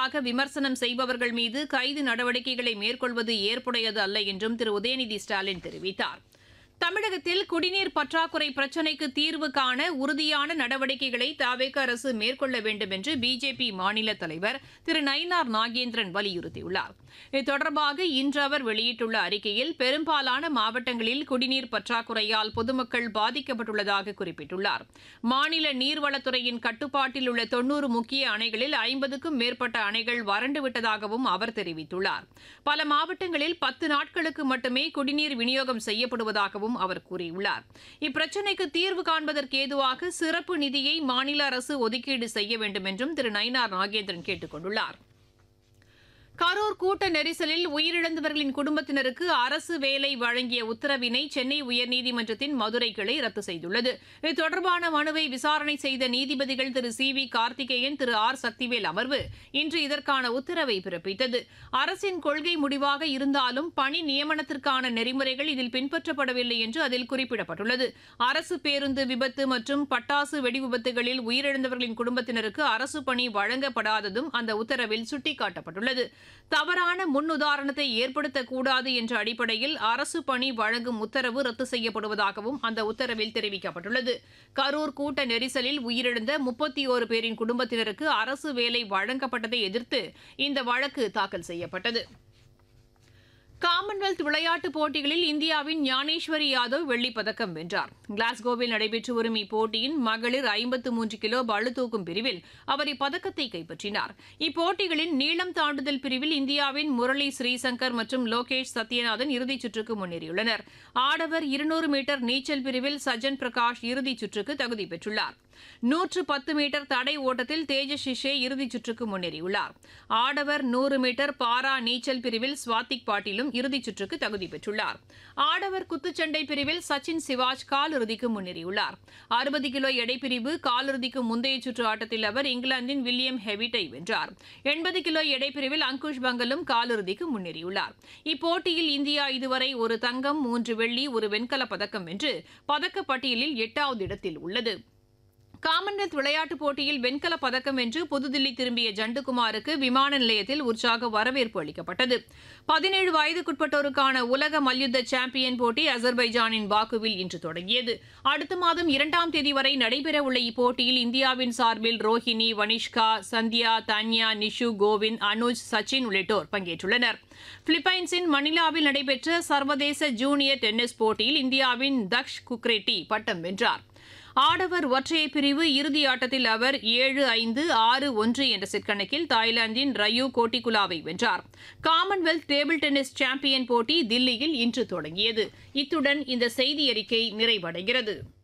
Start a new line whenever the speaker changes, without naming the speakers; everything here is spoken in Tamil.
எதிராக விமர்சனம் செய்பவர்கள் மீது கைது நடவடிக்கைகளை மேற்கொள்வது ஏற்புடையது அல்ல என்றும் திரு உதயநிதி ஸ்டாலின் தெரிவித்தார் தமிழகத்தில் குடிநீர் பற்றாக்குறை பிரச்சினைக்கு தீர்வு காண உறுதியான நடவடிக்கைகளை தாவேக அரசு மேற்கொள்ள வேண்டும் என்று பிஜேபி மாநில தலைவர் திரு நயினார் நாகேந்திரன் வலியுறுத்தியுள்ளார் இது தொடர்பாக இன்று அவர் வெளியிட்டுள்ள அறிக்கையில் பெரும்பாலான மாவட்டங்களில் குடிநீர் பற்றாக்குறையால் பொதுமக்கள் பாதிக்கப்பட்டுள்ளதாக குறிப்பிட்டுள்ளார் மாநில நீர்வளத்துறையின் கட்டுப்பாட்டில் உள்ள தொன்னூறு முக்கிய அணைகளில் ஐம்பதுக்கும் மேற்பட்ட அணைகள் வறண்டு விட்டதாகவும் அவர் தெரிவித்துள்ளார் பல மாவட்டங்களில் பத்து நாட்களுக்கு மட்டுமே குடிநீர் விநியோகம் செய்யப்படுவதாகவும் அவர் கூறியுள்ளார் இப்பிரச்சினைக்கு தீர்வு காண்பதற்கு ஏதுவாக சிறப்பு நிதியை மாநில அரசு ஒதுக்கீடு செய்ய வேண்டும் என்றும் திரு நயினார் நாகேந்திரன் கேட்டுக் கொண்டுள்ளார் கரூர் கூட்ட நெரிசலில் உயிரிழந்தவர்களின் குடும்பத்தினருக்கு அரசு வேலை வழங்கிய உத்தரவினை சென்னை உயர்நீதிமன்றத்தின் மதுரை கிளை ரத்து செய்துள்ளது இது தொடர்பான மனுவை விசாரணை செய்த நீதிபதிகள் Thiru C V Karthikeyan Thiru R Sakthivel அமர்வு இன்று இதற்கான உத்தரவை பிறப்பித்தது அரசின் கொள்கை முடிவாக இருந்தாலும் பணி நியமனத்திற்கான நெறிமுறைகள் இதில் பின்பற்றப்படவில்லை என்று அதில் குறிப்பிடப்பட்டுள்ளது அரசு பேருந்து விபத்து மற்றும் பட்டாசு வெடி விபத்துகளில் உயிரிழந்தவர்களின் குடும்பத்தினருக்கு அரசு பணி வழங்கப்படாததும் அந்த உத்தரவில் சுட்டிக்காட்டப்பட்டுள்ளது தவறான முன்னுதாரணத்தை ஏற்படுத்தக்கூடாது என்ற அடிப்படையில் அரசு பணி வழங்கும் உத்தரவு ரத்து செய்யப்படுவதாகவும் அந்த உத்தரவில் தெரிவிக்கப்பட்டுள்ளது கரூர் கூட்ட நெரிசலில் உயிரிழந்த முப்பத்தி ஓரு பேரின் குடும்பத்தினருக்கு அரசு வேலை வழங்கப்பட்டதை எதிர்த்து இந்த வழக்கு தாக்கல் செய்யப்பட்டது காமன்வெல்த் விளையாட்டுப் போட்டிகளில் இந்தியாவின் ஞானேஸ்வரி யாதவ் வெள்ளிப் பதக்கம் வென்றார் கிளாஸ்கோவில் நடைபெற்று வரும் இப்போட்டியின் மகளிர் ஐம்பத்து மூன்று கிலோ பளுதூக்கும் பிரிவில் அவர் இப்பதக்கத்தை கைப்பற்றினார் இப்போட்டிகளின் நீளம் தாண்டுதல் பிரிவில் இந்தியாவின் முரளி ஸ்ரீசங்கர் மற்றும் லோகேஷ் சத்யநாதன் இறுதிச் சுற்றுக்கு முன்னேறியுள்ளனர் ஆடவர் இருநூறு மீட்டர் நீச்சல் பிரிவில் சஜன் பிரகாஷ் இறுதிச் சுற்றுக்கு தகுதி பெற்றுள்ளார் நூற்று பத்து மீட்டர் தடை ஓட்டத்தில் தேஜஸ் ஷிஷே இறுதிச் சுற்றுக்கு முன்னேறியுள்ளார் ஆடவர் நூறு மீட்டர் பாரா நீச்சல் பிரிவில் ஸ்வாத்திக் பாட்டிலும் இறுதிச் சுற்றுக்கு தகுதி பெற்றுள்ளார் ஆடவர் குத்துச்சண்டை பிரிவில் சச்சின் சிவாஜ் காலிறுதிக்கு முன்னேறியுள்ளார் அறுபது கிலோ எடைப்பிரிவு காலிறுதிக்கு முந்தைய சுற்று ஆட்டத்தில் அவர் இங்கிலாந்தின் வில்லியம் ஹெவிட்டை வென்றார் எண்பது கிலோ எடைப்பிரிவில் அங்குஷ் பங்கலும் காலிறுதிக்கு முன்னேறியுள்ளார் இப்போட்டியில் இந்தியா இதுவரை ஒரு தங்கம் மூன்று வெள்ளி ஒரு வெண்கலப் பதக்கம் வென்று பதக்கப் பட்டியலில் எட்டாவது இடத்தில் உள்ளது காமன்வெல்த் விளையாட்டுப் போட்டியில் வெண்கலப் பதக்கம் வென்று புதுதில்லி திரும்பிய ஜண்டுகுமாருக்கு விமான நிலையத்தில் உற்சாக வரவேற்பு அளிக்கப்பட்டது பதினேழு வயதுக்குட்பட்டோருக்கான உலக மல்யுத்த சாம்பியன் போட்டி அசர்பைஜானின் பாக்குவில் இன்று தொடங்கியது அடுத்த மாதம் இரண்டாம் தேதி வரை நடைபெறவுள்ள இப்போட்டியில் இந்தியாவின் சார்பில் ரோஹிணி வனிஷ்கா சந்தியா தன்யா நிஷு கோவிந்த் அனுஜ் சச்சின் உள்ளிட்டோர் பங்கேற்றுள்ளனர் பிலிப்பைன்ஸின் மணிலாவில் நடைபெற்ற சர்வதேச ஜூனியர் டென்னிஸ் போட்டியில் இந்தியாவின் தக்ஷ் குக்ரெட்டி பட்டம் வென்றார் ஆடவர் ஒற்றையர் பிரிவு இறுதி ஆட்டத்தில் அவர் ஏழு ஐந்து ஆறு ஒன்று என்ற செட் கணக்கில் தாய்லாந்தின் ரயு கோட்டிகுலாவை வென்றார் காமன்வெல்த் டேபிள் டென்னிஸ் சாம்பியன் போட்டி தில்லியில் இன்று தொடங்கியது இத்துடன் இந்த செய்தி அறிக்கை நிறைவடைகிறது